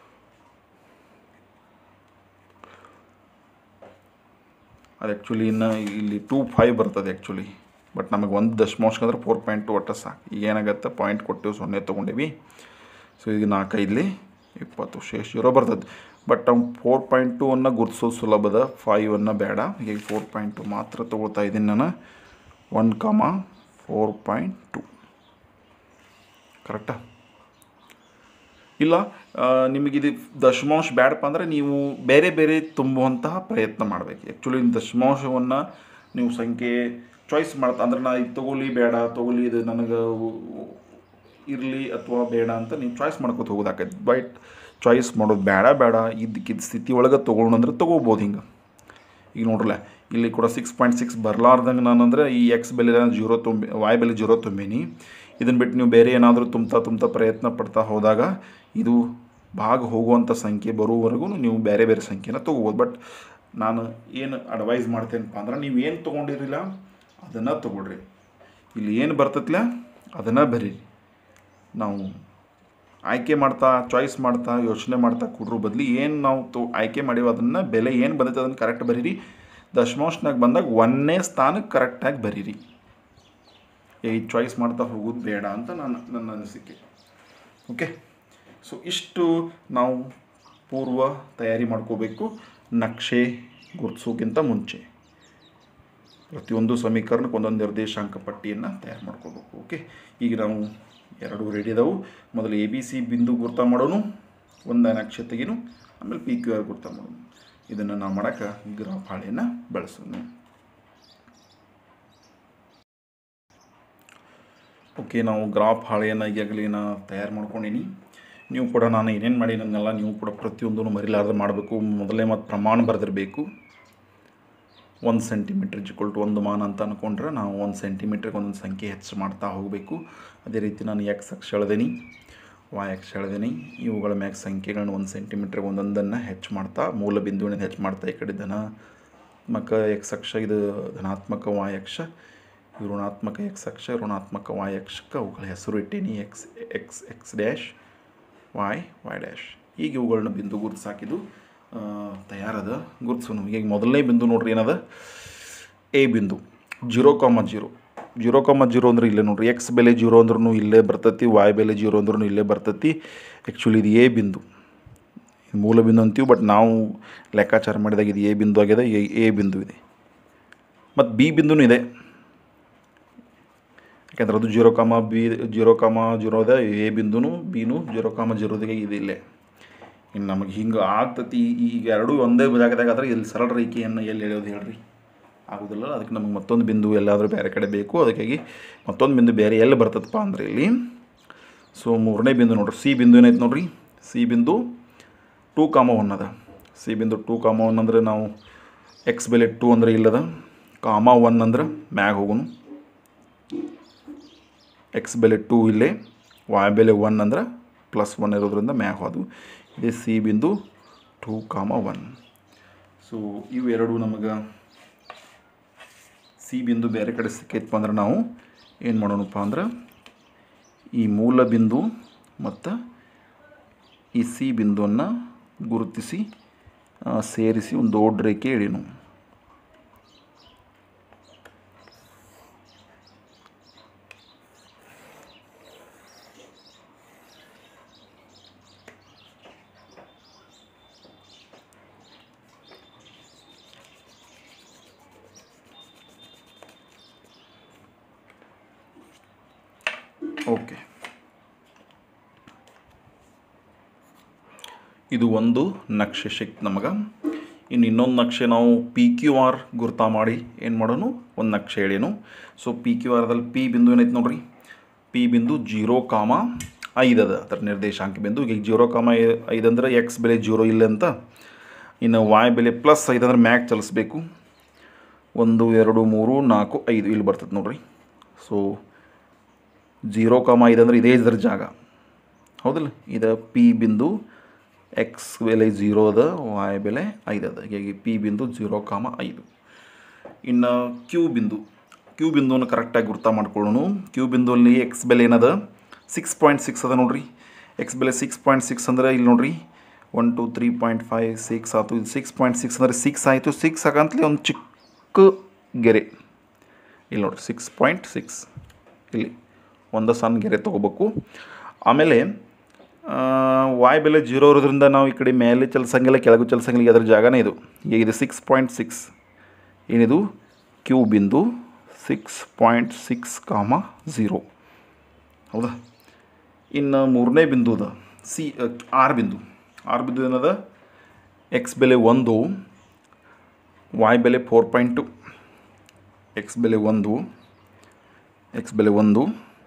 ಅದು ಆ್ಯಕ್ಚುಲಿ ಇನ್ನು ಇಲ್ಲಿ ಟೂ ಫೈವ್ ಬರ್ತದೆ ಆ್ಯಕ್ಚುಲಿ ಬಟ್ ನಮಗೆ ಒಂದು ದಶಮಾಂಶ ಅಂದ್ರೆ ಫೋರ್ ಪಾಯಿಂಟ್ ಟು ಒಟ್ಟು ಸಾಕು ಈಗ ಏನಾಗುತ್ತೆ ಪಾಯಿಂಟ್ ಕೊಟ್ಟಿವಿ ಸೊನ್ನೆ ತೊಗೊಂಡೀವಿ ಸೊ ಈಗ ನಾಲ್ಕೈದಲಿ ಇಪ್ಪತ್ತು ಶೇಷ ಜೀರೋ ಬರ್ತದೆ ಬಟ್ ನಾವು ಫೋರ್ ಪಾಯಿಂಟ್ ಟು ಅನ್ನು ಗುರ್ತಿಸೋದು ಸುಲಭದ ಫೈವ್ ಅನ್ನು ಬೇಡ ಹೀಗಾಗಿ ಫೋರ್ ಪಾಯಿಂಟ್ ಟು ಮಾತ್ರ ತೊಗೊಳ್ತಾ ಇದ್ದೀನಿ ನಾನು one comma four point to ಕರೆಕ್ಟಾ ಇಲ್ಲ ಆ, ನಿಮಗಿದು ದಶಮಾಂಶ ಬೇಡಪ್ಪ ಅಂದರೆ ನೀವು ಬೇರೆ ಬೇರೆ ತುಂಬುವಂತಹ ಪ್ರಯತ್ನ ಮಾಡಬೇಕು ಆ್ಯಕ್ಚುಲಿ ದಶಮಾಂಶವನ್ನು ನೀವು ಸಂಖ್ಯೆ ಚಾಯ್ಸ್ ಮಾಡ್ತಾ ಅಂದ್ರೆ ನಾ ಇದು ತೊಗೊಲಿ ಬೇಡ ತೊಗೊಲಿ ಇದು ನನಗೆ ಇರಲಿ ಅಥವಾ ಬೇಡ ಅಂತ ನೀವು ಚಾಯ್ಸ್ ಮಾಡ್ಕೊತ ಹೋಗೋದಾಕೈತಿ ಬಟ್ ಚಾಯ್ಸ್ ಮಾಡೋದು ಬೇಡ ಬೇಡ ಇದಕ್ಕಿದ್ದ ಸ್ಥಿತಿ ಒಳಗೆ ತೊಗೊಳ್ಳೋಣ ಅಂದ್ರೆ ತೊಗೋಬೋದು ಹಿಂಗೆ ಈಗ ನೋಡ್ರಲ್ಲ ಇಲ್ಲಿ ಕೂಡ ಸಿಕ್ಸ್ ಪಾಯಿಂಟ್ ಸಿಕ್ಸ್ ಬರಲಾರ್ದಂಗೆ ನಾನು ಅಂದರೆ ಈ ಎಕ್ಸ್ ಬೆಲೆ ಜೀರೋ ತುಂಬಿ ವಾಯ್ ಬೆಲೆ ಜೀರೋ ತುಂಬೀನಿ ಇದನ್ನು ಬಿಟ್ಟು ನೀವು ಬೇರೆ ಏನಾದರೂ ತುಂಬ್ತಾ ತುಂಬ್ತಾ ಪ್ರಯತ್ನ ಪಡ್ತಾ ಹೋದಾಗ ಇದು ಭಾಗ ಹೋಗುವಂಥ ಸಂಖ್ಯೆ ಬರುವವರೆಗೂ ನೀವು ಬೇರೆ ಬೇರೆ ಸಂಖ್ಯೆನ ತೊಗೋಬೋದು ಬಟ್ ನಾನು ಏನು ಅಡ್ವೈಸ್ ಮಾಡ್ತೇನಪ್ಪ ಅಂದ್ರೆ ನೀವು ಏನು ತೊಗೊಂಡಿರಲಿಲ್ಲ ಅದನ್ನು ತೊಗೊಳ್ರಿ ಇಲ್ಲಿ ಏನು ಬರ್ತೈತಿಲ್ಲ ಅದನ್ನು ಬರೀರಿ ನಾವು ಆಯ್ಕೆ ಮಾಡ್ತಾ ಚಾಯ್ಸ್ ಮಾಡ್ತಾ ಯೋಚನೆ ಮಾಡ್ತಾ ಕೊಡ್ರು ಬದಲಿ ಏನು ನಾವು ತೊ ಆಯ್ಕೆ ಮಾಡೀವಿ ಅದನ್ನು ಬೆಲೆ ಏನು ಬಂದೈತೆ ಅದನ್ನು ಕರೆಕ್ಟ್ ಬರೀರಿ ದಶಮಾಂಶನಾಗ ಬಂದಾಗ ಒಂದನೇ ಸ್ಥಾನಕ್ಕೆ ಕರೆಕ್ಟಾಗಿ ಬರೀರಿ ಈ ಚಾಯ್ಸ್ ಮಾಡ್ತಾ ಹೋಗೋದು ಬೇಡ ಅಂತ ನನ್ನ ನನ್ನ ಅನಿಸಿಕೆ ಓಕೆ ಸೊ ಇಷ್ಟು ನಾವು ಪೂರ್ವ ತಯಾರಿ ಮಾಡ್ಕೋಬೇಕು ನಕ್ಷೆ ಗುರುತಿಸೋಕ್ಕಿಂತ ಮುಂಚೆ ಪ್ರತಿಯೊಂದು ಸಮೀಕರಣಕ್ಕೆ ಒಂದೊಂದು ನಿರ್ದೇಶಾಂಕ ಪಟ್ಟಿಯನ್ನು ತಯಾರು ಮಾಡ್ಕೋಬೇಕು ಓಕೆ ಈಗ ನಾವು ಎರಡು ರೆಡಿ ಇದಾವೆ ಮೊದಲು ಎ ಬಿ ಸಿ ಬಿಂದು ಗುರ್ತ ಮಾಡೋನು ಒಂದು ನಕ್ಷೆ ತೆಗಿನು ಆಮೇಲೆ ಪಿ ಕ್ಯೂ ಆರ್ ಗುರ್ತ ಮಾಡೋನು ಇದನ್ನು ನಾವು ಮಾಡೋಕೆ ಗ್ರಾಫ್ ಹಾಳೆಯನ್ನು ಬಳಸೋಣ ಓಕೆ ನಾವು ಗ್ರಾಫ್ ಹಾಳೆಯನ್ನು ಈಗಾಗಲೇ ನಾನು ತಯಾರು ಮಾಡ್ಕೊಂಡೀನಿ ನೀವು ಕೂಡ ನಾನು ಏನೇನು ಮಾಡಿ ನನ್ನೆಲ್ಲ ನೀವು ಕೂಡ ಪ್ರತಿಯೊಂದನ್ನು ಮರಿಲಾರ್ದೆ ಮಾಡಬೇಕು ಮೊದಲೇ ಮತ್ತು ಪ್ರಮಾಣ ಬರೆದಿರಬೇಕು ಒಂದು ಸೆಂಟಿಮೀಟ್ರ್ ಇಜ್ಕೊಲ್ ಟು ಒಂದು ಮಾನ ಅಂತ ಅಂದ್ಕೊಂಡ್ರೆ ನಾವು ಒಂದು ಸೆಂಟಿಮೀಟ್ರಿಗೆ ಒಂದೊಂದು ಸಂಖ್ಯೆ ಹೆಚ್ಚು ಮಾಡ್ತಾ ಹೋಗಬೇಕು ಅದೇ ರೀತಿ ನಾನು ಎಕ್ಸ್ ಅಕ್ಷ ಎಳ್ದೇನಿ ವಾಯ್ ಅಕ್ಷ ಎಳ್ದೇನಿ ಇವುಗಳ ಮ್ಯಾಗ ಸಂಖ್ಯೆಗಳನ್ನ ಒಂದು ಸೆಂಟಿಮೀಟ್ರಿಗೆ ಒಂದೊಂದನ್ನು ಹೆಚ್ಚು ಮಾಡ್ತಾ ಮೂಲ ಬಿಂದುವಿನ ಹೆಚ್ಚು ಮಾಡ್ತಾ ಈ ಕಡೆ ಧನಾತ್ಮಕ ಎಕ್ಸ್ ಅಕ್ಷ ಇದು ಧನಾತ್ಮಕ ವಾಯ್ ಅಕ್ಷ ಇದು ಋಣಾತ್ಮಕ ಎಕ್ಸ್ ಅಕ್ಷ ಋಣಾತ್ಮಕ ವಾಯ್ ಅಕ್ಷಕ್ಕೆ ಅವುಗಳ ಹೆಸರು ಇಟ್ಟೀನಿ x x x dash y y dash ಈಗ ಇವುಗಳನ್ನ ಬಿಂದು ಗುರುತು ಸಾಕಿದ್ದು ಆ, ತಯಾರದ ಗುರುತಿಸೋನು ಈಗ ಮೊದಲನೇ ಬಿಂದು ನೋಡ್ರಿ ಏನದ ಎ ಬಿಂದು zero comma zero zero comma zero ಅಂದ್ರೆ ಇಲ್ಲೇ ನೋಡ್ರಿ ಎಕ್ಸ್ ಬೆಲೆ ಜೀರೋ ಅಂದ್ರೂ ಇಲ್ಲೇ ಬರ್ತೈತಿ ವಾಯ್ ಬೆಲೆ ಜೀರೋ ಅಂದ್ರೂ ಇಲ್ಲೇ ಬರ್ತೈತಿ ಆ್ಯಕ್ಚುಲಿ ಇದು ಎ ಬಿಂದು ಇದು ಮೂಲ ಬಿಂದು ಅಂತೀವಿ ಬಟ್ ನಾವು ಲೆಕ್ಕಾಚಾರ ಮಾಡಿದಾಗ ಇದು ಎ ಬಿಂದು ಆಗಿದೆ ಎ ಎ ಬಿಂದು ಇದೆ ಮತ್ತು ಬಿ ಬಿಂದುನೂ ಇದೆ ಯಾಕೆಂದ್ರೆ ಅದು zero comma B zero comma ಜೀರೋದ A ಬಿಂದುನು ಬಿನು zero comma ಜೀರೋದಿಗೆ ಇದೆ ಇಲ್ಲೇ ಇನ್ನು ನಮಗೆ ಹಿಂಗೆ ಆಗ್ತತಿ ಈಗ ಎರಡೂ ಒಂದೇ ಜಾಗದಾಗ ಆದ್ರೆ ಇಲ್ಲಿ ಸರಳ ರೇಖೆಯನ್ನು ಎಲ್ಲಿ ಎಳೆಯೋದು ಹೇಳ್ರಿ ಆಗೋದಿಲ್ಲ ಅದಕ್ಕೆ ನಮಗೆ ಮತ್ತೊಂದು ಬಿಂದು ಎಲ್ಲಾದರೂ ಬೇರೆ ಕಡೆ ಬೇಕು ಅದಕ್ಕಾಗಿ ಮತ್ತೊಂದು ಬಿಂದು ಬೇರೆ ಎಲ್ಲಿ ಬರ್ತದಪ್ಪ ಅಂದ್ರೆ ಇಲ್ಲಿ ಸೊ ಮೂರನೇ ಬಿಂದು ನೋಡ್ರಿ ಸಿ ಬಿಂದು ಏನೈತೆ ನೋಡ್ರಿ ಸಿ ಬಿಂದು ಟೂ ಕಾಮ ಒನ್ ಅದ ಸಿ ಬಿಂದು ಟೂ ಕಾಮ ಒನ್ ಅಂದ್ರೆ ನಾವು ಎಕ್ಸ್ ಬೆಲೆ ಟೂ ಅಂದ್ರೆ ಇಲ್ಲದ ಕಾಮ ಒನ್ ಅಂದ್ರೆ ಮ್ಯಾಗ ಹೋಗುನು ಎಕ್ಸ್ ಬೆಲೆ ಟೂ ಇಲ್ಲೇ ವಾಯ್ ಬೆಲೆ ಒನ್ ಅಂದ್ರೆ ಪ್ಲಸ್ ಒನ್ ಇರೋದ್ರಿಂದ ಮ್ಯಾಗ ಹೋದು ಇದೇ ಸಿ ಬಿಂದು ಟೂ ಕಾಮ ಒನ್ ಸೊ ಇವೆರಡು ನಮಗೆ ಸಿ ಬಿಂದು ಬೇರೆ ಕಡೆ ಸಿಕ್ಕೈತಪ್ಪ ಅಂದ್ರೆ ನಾವು ಏನು ಮಾಡೋಣಪ್ಪ ಅಂದ್ರೆ ಈ ಮೂಲ ಬಿಂದು ಮತ್ತು ಈ ಸಿ ಬಿಂದುವನ್ನು ಗುರುತಿಸಿ ಆ, ಸೇರಿಸಿ ಒಂದು ದೊಡ್ಡ ರೇಖೆ ಎಳೆನು ಓಕೆ ಇದು ಒಂದು ನಕ್ಷೆ ಸಿಕ್ತು ನಮಗೆ ಇನ್ನು ಇನ್ನೊಂದು ನಕ್ಷೆ ನಾವು ಪಿ ಕ್ಯೂ ಆರ್ ಗುರ್ತಾ ಮಾಡಿ ಏನು ಮಾಡೋಣ ಒಂದು ನಕ್ಷೆ ಹೇಳೇನು ಸೊ ಪಿ ಕ್ಯೂ ಆರ್ದಲ್ಲಿ ಪಿ ಬಿಂದು ಏನೈತೆ ನೋಡ್ರಿ ಪಿ ಬಿಂದು ಜೀರೋ ಕಾಮ ಐದು ಅದ ಅದರ ನಿರ್ದೇಶಾಂಕ ಬಿಂದು ಈಗ ಜೀರೋ ಕಾಮ ಐದು ಅಂದ್ರೆ ಎಕ್ಸ್ ಬೆಲೆ ಜೀರೋ ಇಲ್ಲ ಅಂತ ಇನ್ನು ವಾಯ್ ಬೆಲೆ ಪ್ಲಸ್ ಐದು ಅಂದ್ರೆ ಮ್ಯಾಕ್ ಚಲಿಸ್ಬೇಕು ಒಂದು ಎರಡು ಮೂರು ನಾಲ್ಕು ಐದು ಇಲ್ಲಿ ಬರ್ತದೆ ನೋಡ್ರಿ ಸೊ ಜೀರೋ ಕಾಮ ಐದು ಅಂದ್ರೆ ಇದೇ ಇದರ ಜಾಗ ಹೌದಲ್ಲ ಇದು ಪಿ ಬಿಂದು ಎಕ್ಸ್ ಬೆಲೆ ಜೀರೋ ಅದ ವಾಯ್ ಬೆಲೆ ಐದು ಅದ ಹೀಗಾಗಿ ಪಿ ಬಿಂದು ಜೀರೋ ಕಾಮ ಐದು ಇನ್ನು ಕ್ಯೂ ಬಿಂದು ಕ್ಯೂ ಬಿಂದುವನ್ನು ಕರೆಕ್ಟಾಗಿ ಗುರ್ತ ಮಾಡ್ಕೊಳ್ಳೋಣ ಕ್ಯೂ ಬಿಂದುವಲ್ಲಿ ಎಕ್ಸ್ ಬೆಲೆ ಏನದ ಸಿಕ್ಸ್ ಪಾಯಿಂಟ್ ಸಿಕ್ಸ್ ಅದ ನೋಡ್ರಿ ಎಕ್ಸ್ ಬೆಲೆ ಸಿಕ್ಸ್ ಪಾಯಿಂಟ್ ಸಿಕ್ಸ್ ಅಂದ್ರೆ ಇಲ್ಲಿ ನೋಡ್ರಿ one two three point five six ಆಯಿತು ಇದು ಸಿಕ್ಸ್ ಪಾಯಿಂಟ್ ಸಿಕ್ಸ್ ಅಂದರೆ ಸಿಕ್ಸ್ ಆಯಿತು ಸಿಕ್ಸ್ ಆಗಂತಲೇ ಒಂದು ಚಿಕ್ಕ ಗೆರೆ ಇಲ್ಲಿ ನೋಡ್ರಿ ಸಿಕ್ಸ್ ಪಾಯಿಂಟ್ ಸಿಕ್ಸ್ ಇಲ್ಲಿ ಒಂದು ಸಣ್ಣ ಗೆರೆ ತೊಗೋಬೇಕು ಆಮೇಲೆ ಆ, ವಾಯ್ ಬೆಲೆ ಜೀರೋ ಇರೋದ್ರಿಂದ ನಾವು ಈ ಕಡೆ ಮೇಲೆ ಚಲಿಸಂಗಿಲ್ಲ ಕೆಳಗೂ ಚಲಿಸಂಗಿಲ್ಲ ಅದರ ಜಾಗನೇ ಇದು ಈಗ ಇದು ಸಿಕ್ಸ್ ಪಾಯಿಂಟ್ ಸಿಕ್ಸ್ ಏನಿದು ಕ್ಯೂ ಬಿಂದು six point six comma zero ಹೌದಾ ಇನ್ನು ಮೂರನೇ ಬಿಂದು ಅದ ಸಿ ಆರ್ ಬಿಂದು ಆರ್ ಬಿಂದು ಏನದ ಎಕ್ಸ್ ಬೆಲೆ ಒಂದು ವಾಯ್ ಬೆಲೆ ಫೋರ್ ಪಾಯಿಂಟ್ ಟು ಎಕ್ಸ್ ಬೆಲೆ ಒಂದು ಎಕ್ಸ್ ಬೆಲೆ ಒಂದು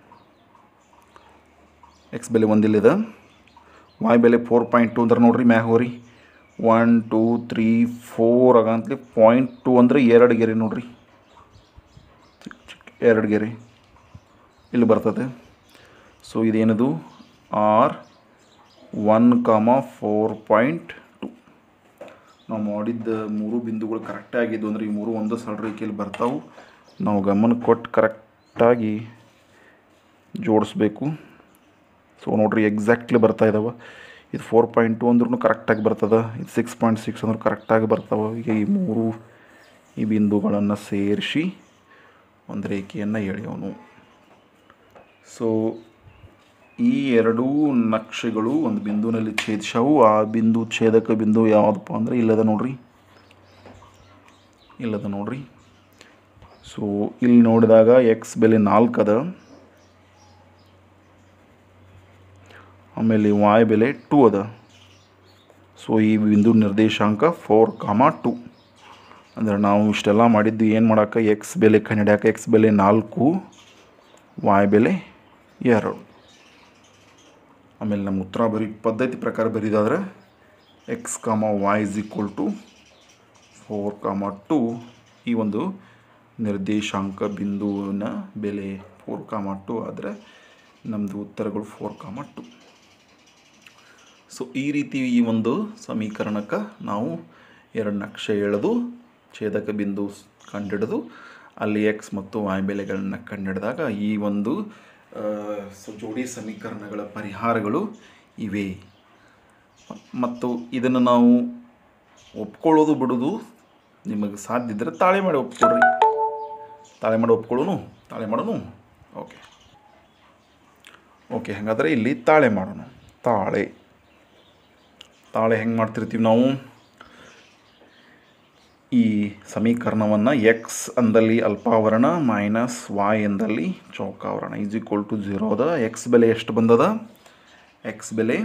ಎಕ್ಸ್ ಬೆಲೆ ಒಂದಿಲ್ಲಿದೆ ವಾಯ್ ಬೆಲೆ ಫೋರ್ ಪಾಯಿಂಟ್ ಟು ಅಂದ್ರೆ ನೋಡ್ರಿ ಮ್ಯಾಗ ಹೋರಿ ಒನ್ ಟೂ ತ್ರೀ ಫೋರ್ ಆಗಂತಲಿ ಪಾಯಿಂಟ್ ಟು ಅಂದರೆ ಎರಡು ಗೆರೆ ನೋಡ್ರಿ ಚಿಕ್ಕ ಚಿಕ್ಕ ಎರಡು ಗೆರೆ ಇಲ್ಲಿ ಬರ್ತದೆ ಸೊ ಇದೇನದು R one comma four point two ನಾವು ಮಾಡಿದ್ದ ಮೂರು ಬಿಂದುಗಳು ಕರೆಕ್ಟಾಗಿದ್ದು ಅಂದರೆ ಈ ಮೂರು ಒಂದು ಸರಳ ರೇಖೆಯಲ್ಲಿ ಬರ್ತಾವೆ ನಾವು ಗಮನ ಕೊಟ್ಟು ಕರೆಕ್ಟಾಗಿ ಜೋಡಿಸ್ಬೇಕು ಸೊ ನೋಡ್ರಿ ಎಕ್ಸಾಕ್ಟ್ಲಿ ಬರ್ತಾ ಇದಾವೆ ಇದು ಫೋರ್ ಪಾಯಿಂಟ್ ಟು ಅಂದ್ರೂ ಕರೆಕ್ಟಾಗಿ ಬರ್ತದೆ ಇದು ಸಿಕ್ಸ್ ಪಾಯಿಂಟ್ ಸಿಕ್ಸ್ ಅಂದ್ರೆ ಕರೆಕ್ಟಾಗಿ ಬರ್ತಾವೆ ಈಗ ಈ ಮೂರು ಈ ಬಿಂದುಗಳನ್ನು ಸೇರಿಸಿ ಒಂದು ರೇಖೆಯನ್ನು ಎಳೆಯೋನು ಸೊ ಈ ಎರಡೂ ನಕ್ಷೆಗಳು ಒಂದು ಬಿಂದುವಿನಲ್ಲಿ ಛೇದಿಸವು ಆ ಬಿಂದು ಛೇದಕ ಬಿಂದು ಯಾವುದಪ್ಪ ಅಂದರೆ ಇಲ್ಲದ ನೋಡ್ರಿ ಇಲ್ಲದ ನೋಡ್ರಿ ಸೊ ಇಲ್ಲಿ ನೋಡಿದಾಗ ಎಕ್ಸ್ ಬೆಲೆ ನಾಲ್ಕು ಅದ ಆಮೇಲೆ ವಾಯ್ ಬೆಲೆ ಟೂ ಅದ ಸೊ ಈ ಬಿಂದು ನಿರ್ದೇಶಾಂಕ ಫೋರ್ ಕಾಮ ಟು ಅಂದರೆ ನಾವು ಇಷ್ಟೆಲ್ಲ ಮಾಡಿದ್ದು ಏನು ಮಾಡೋಕೆ ಎಕ್ಸ್ ಬೆಲೆ ಕಂಡಿಡ್ಯಾಕ ಎಕ್ಸ್ ಬೆಲೆ ನಾಲ್ಕು ವಾಯ್ ಬೆಲೆ ಎರಡು ಆಮೇಲೆ ನಮ್ಮ ಉತ್ತರ ಬರೀ ಪದ್ಧತಿ ಪ್ರಕಾರ ಬರೀದಾದ್ರೆ x comma y is equal to four comma two ಈ ಒಂದು ನಿರ್ದೇಶಾಂಕ ಬಿಂದುವಿನ ಬೆಲೆ ಫೋರ್ ಕಾಮ ಟು ಆದರೆ ನಮ್ಮದು ಉತ್ತರಗಳು ಫೋರ್ ಕಾಮ ಟು ಸೊ ಈ ರೀತಿ ಈ ಒಂದು ಸಮೀಕರಣಕ್ಕೆ ನಾವು ಎರಡು ನಕ್ಷೆ ಎಳೆದು ಛೇದಕ ಬಿಂದು ಕಂಡಿಡಿದು ಅಲ್ಲಿ ಎಕ್ಸ್ ಮತ್ತು ವಾಯ್ ಬೆಲೆಗಳನ್ನ ಕಂಡಿಡಿದಾಗ ಈ ಒಂದು ಆ, ಸ- ಜೋಡಿ ಸಮೀಕರಣಗಳ ಪರಿಹಾರಗಳು ಇವೆ ಮತ್ತು ಇದನ್ನು ನಾವು ಒಪ್ಕೊಳ್ಳೋದು ಬಿಡೋದು ನಿಮಗೆ ಸಾಧ್ಯ ಇದ್ದರೆ ತಾಳೆ ಮಾಡಿ ಒಪ್ಕೊಳ್ರಿ ತಾಳೆ ಮಾಡಿ ಒಪ್ಕೊಳ್ಳೋನು ತಾಳೆ ಮಾಡೋನು ಓಕೆ ಓಕೆ ಹಾಗಾದರೆ ಇಲ್ಲಿ ತಾಳೆ ಮಾಡೋಣ ತಾಳೆ ತಾಳೆ ಹೆಂಗೆ ಮಾಡ್ತಿರ್ತೀವಿ ನಾವು ಈ ಸಮೀಕರಣವನ್ನು ಎಕ್ಸ್ ಅಂದಲ್ಲಿ ಅಲ್ಪಾವರಣ ಮೈನಸ್ ವಾಯ್ ಎಂದಲ್ಲಿ ಚೌಕಾವರಣ ಈಸ್ ಈಕ್ವಲ್ ಟು ಜೀರೋ ಅದ ಎಕ್ಸ್ ಬೆಲೆ ಎಷ್ಟು ಬಂದದ ಎಕ್ಸ್ ಬೆಲೆ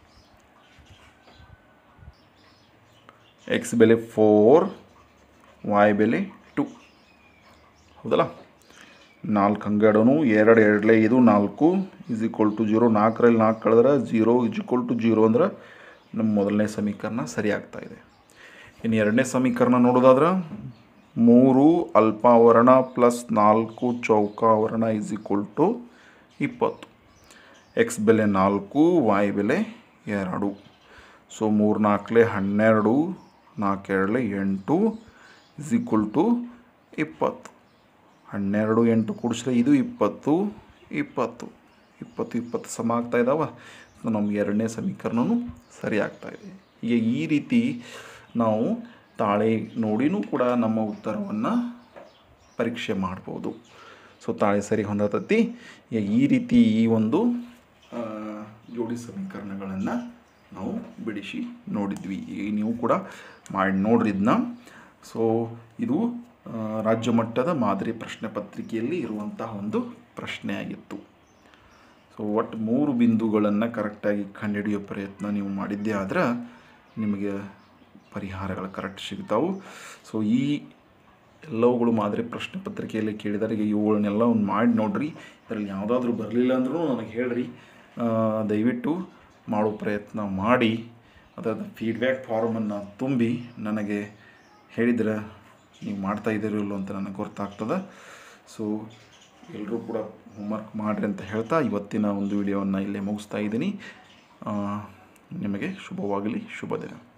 ಎಕ್ಸ್ ಬೆಲೆ ಫೋರ್ ವಾಯ್ ಬೆಲೆ ಟು ಹೌದಲ್ಲ ನಾಲ್ಕು ಹಂಗಡನು ಎರಡು ಎರಡಲೇ ಇದು ನಾಲ್ಕು ಈಸ್ ಈಕ್ವಲ್ ಟು ಜೀರೋ ನಾಲ್ಕರಲ್ಲಿ ನಾಲ್ಕು ಕಳೆದ್ರೆ zero is equal to zero ಅಂದ್ರೆ ನಮ್ಮ ಮೊದಲನೇ ಸಮೀಕರಣ ಸರಿ ಆಗ್ತಾ ಇದೆ ಇನ್ನು ಎರಡನೇ ಸಮೀಕರಣ ನೋಡೋದಾದ್ರೆ ಮೂರು ಅಲ್ಪಾವರಣ ಪ್ಲಸ್ ನಾಲ್ಕು ಚೌಕಾವರಣ ಈಸ್ ಈಕ್ವಲ್ ಟು ಇಪ್ಪತ್ತು ಎಕ್ಸ್ ಬೆಲೆ ನಾಲ್ಕು ವಾಯ್ ಬೆಲೆ ಎರಡು ಸೊ ಮೂರು ನಾಲ್ಕಲೆ ಹನ್ನೆರಡು ನಾಲ್ಕೆರಡಲೆ ಎಂಟು ಇಸ್ ಈಕ್ವಲ್ ಟು ಇಪ್ಪತ್ತು ಹನ್ನೆರಡು ಎಂಟು ಕೂಡಿಸಿದ್ರೆ ಇದು ಇಪ್ಪತ್ತು ಇಪ್ಪತ್ತು ಇಪ್ಪತ್ತು ಇಪ್ಪತ್ತು ಸಮ ಆಗ್ತಾ ಇದ್ದಾವ ಸೊ ನಮ್ಗೆ ಎರಡನೇ ಸಮೀಕರಣವೂ ಸರಿ ಆಗ್ತಾ ಇದೆ ಈಗ ಈ ರೀತಿ ನಾವು ತಾಳೆ ನೋಡಿನೂ ಕೂಡ ನಮ್ಮ ಉತ್ತರವನ್ನು ಪರೀಕ್ಷೆ ಮಾಡ್ಬೋದು ಸೊ ತಾಳೆ ಸರಿ ಹೊಂದತತಿ ಈಗ ಈ ರೀತಿ ಈ ಒಂದು ಆ, ಜೋಡಿ ಸಮೀಕರಣಗಳನ್ನು ನಾವು ಬಿಡಿಸಿ ನೋಡಿದ್ವಿ ಈಗ ನೀವು ಕೂಡ ಮಾಡಿ ನೋಡ್ರಿ ಇದನ್ನ ಸೊ ಇದು ಆ, ರಾಜ್ಯ ಮಟ್ಟದ ಮಾದರಿ ಪ್ರಶ್ನೆ ಪತ್ರಿಕೆಯಲ್ಲಿ ಇರುವಂತಹ ಒಂದು ಪ್ರಶ್ನೆ ಆಗಿತ್ತು ಸೊ ಒಟ್ಟು ಮೂರು ಬಿಂದುಗಳನ್ನು ಕರೆಕ್ಟಾಗಿ ಕಂಡುಹಿಡಿಯೋ ಪ್ರಯತ್ನ ನೀವು ಮಾಡಿದ್ದೇ ಆದ್ರೆ ನಿಮಗೆ ಪರಿಹಾರಗಳು ಕರೆಕ್ಟ್ ಸಿಗ್ತಾವೆ ಸೊ ಈ ಎಲ್ಲವುಗಳು ಮಾದರಿ ಪ್ರಶ್ನೆ ಪತ್ರಿಕೆಯಲ್ಲಿ ಕೇಳಿದರೆ ಈಗ ಇವುಗಳನ್ನೆಲ್ಲ ಒಂದು ಮಾಡಿ ನೋಡ್ರಿ ಇದರಲ್ಲಿ ಯಾವುದಾದ್ರೂ ಬರಲಿಲ್ಲ ಅಂದ್ರೂ ನನಗೆ ಹೇಳ್ರಿ ಆ, ದಯವಿಟ್ಟು ಮಾಡೋ ಪ್ರಯತ್ನ ಮಾಡಿ ಅದರ ಫೀಡ್ಬ್ಯಾಕ್ ಫಾರ್ಮನ್ನು ತುಂಬಿ ನನಗೆ ಹೇಳಿದ್ರೆ ನೀವು ಮಾಡ್ತಾ ಇದ್ದೀರೋ ಇಲ್ಲೋ ಅಂತ ನನಗೆ ಗೊತ್ತಾಗ್ತದೆ ಸೊ ಎಲ್ಲರೂ ಕೂಡ ಹೋಮ್ವರ್ಕ್ ಮಾಡಿರಿ ಅಂತ ಹೇಳ್ತಾ ಇವತ್ತಿನ ಒಂದು ವಿಡಿಯೋವನ್ನು ಇಲ್ಲೇ ಮುಗಿಸ್ತಾ ಇದ್ದೀನಿ ಆ, ನಿಮಗೆ ಶುಭವಾಗಲಿ ಶುಭ ದಿನ